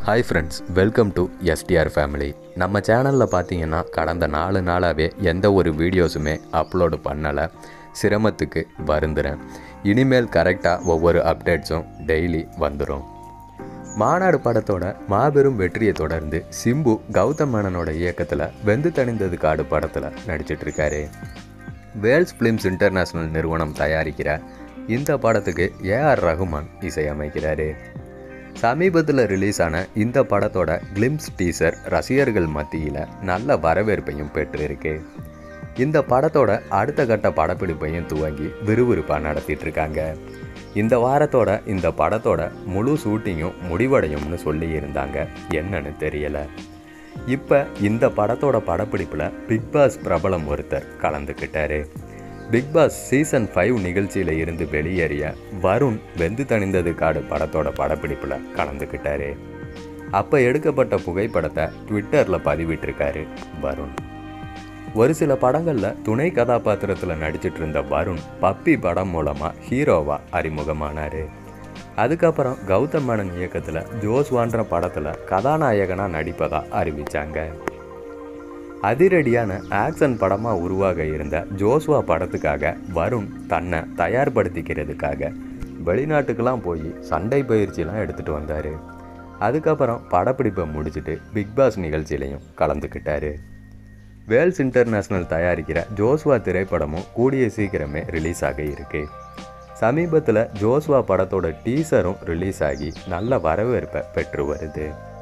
hi friends welcome to STR family நம்ம சேனலில் பார்த்தீங்கன்னா கடந்த நாலு நாளாகவே எந்த ஒரு வீடியோஸுமே அப்லோடு பண்ணலை சிரமத்துக்கு வருந்துறேன் இனிமேல் கரெக்டாக ஒவ்வொரு அப்டேட்ஸும் டெய்லி வந்துடும் மாநாடு படத்தோட மாபெரும் வெற்றியை தொடர்ந்து சிம்பு கௌதம் மேனனோட இயக்கத்தில் வெந்து தணிந்தது காடு படத்தில் நடிச்சிட்ருக்காரு வேல்ஸ் ஃபிலிம்ஸ் இன்டர்நேஷ்னல் நிறுவனம் தயாரிக்கிற இந்த படத்துக்கு ஏஆர் ரகுமான் இசையமைக்கிறாரு சமீபத்தில் ரிலீஸ் ஆன இந்த படத்தோட கிளிம்ஸ் டீசர் ரசிகர்கள் மத்தியில் நல்ல வரவேற்பையும் பெற்றிருக்கு இந்த படத்தோட அடுத்த கட்ட படப்பிடிப்பையும் துவங்கி விறுவிறுப்பாக நடத்திட்டு இருக்காங்க இந்த வாரத்தோட இந்த படத்தோட முழு ஷூட்டிங்கும் முடிவடையும்னு சொல்லி இருந்தாங்க என்னன்னு தெரியல இப்போ இந்த படத்தோட படப்பிடிப்பில் பிக் பாஸ் பிரபலம் ஒருத்தர் கலந்துக்கிட்டாரு பிக் பாஸ் சீசன் ஃபைவ் நிகழ்ச்சியில் இருந்து வெளியேறிய வருண் வெந்து தணிந்தது காடு படத்தோட படப்பிடிப்பில் கலந்துக்கிட்டாரு அப்போ எடுக்கப்பட்ட புகைப்படத்தை ட்விட்டரில் பதிவிட்டிருக்காரு வருண் ஒரு சில படங்களில் துணை கதாபாத்திரத்தில் நடிச்சிட்டு இருந்த வருண் பப்பி படம் மூலமாக ஹீரோவாக அறிமுகமானார் அதுக்கப்புறம் கௌதம் மேனன் இயக்கத்தில் ஜோஸ்வான்ற படத்தில் கதாநாயகனாக நடிப்பதாக அறிவித்தாங்க அதிரடியான ஆக்ஷன் படமாக உருவாக இருந்த ஜோஸ்வா படத்துக்காக வருண் தன்னை தயார்படுத்திக்கிறதுக்காக வெளிநாட்டுக்கெல்லாம் போய் சண்டை பயிற்சியெலாம் எடுத்துகிட்டு வந்தார் அதுக்கப்புறம் படப்பிடிப்பை முடிச்சுட்டு பிக் பாஸ் நிகழ்ச்சியிலையும் கலந்துக்கிட்டாரு வேல்ஸ் இன்டர்நேஷ்னல் தயாரிக்கிற ஜோஸ்வா திரைப்படமும் கூடிய சீக்கிரமே ரிலீஸ் ஆக இருக்கு சமீபத்தில் ஜோஸ்வா படத்தோட டீசரும் ரிலீஸ் ஆகி நல்ல வரவேற்பை பெற்று வருது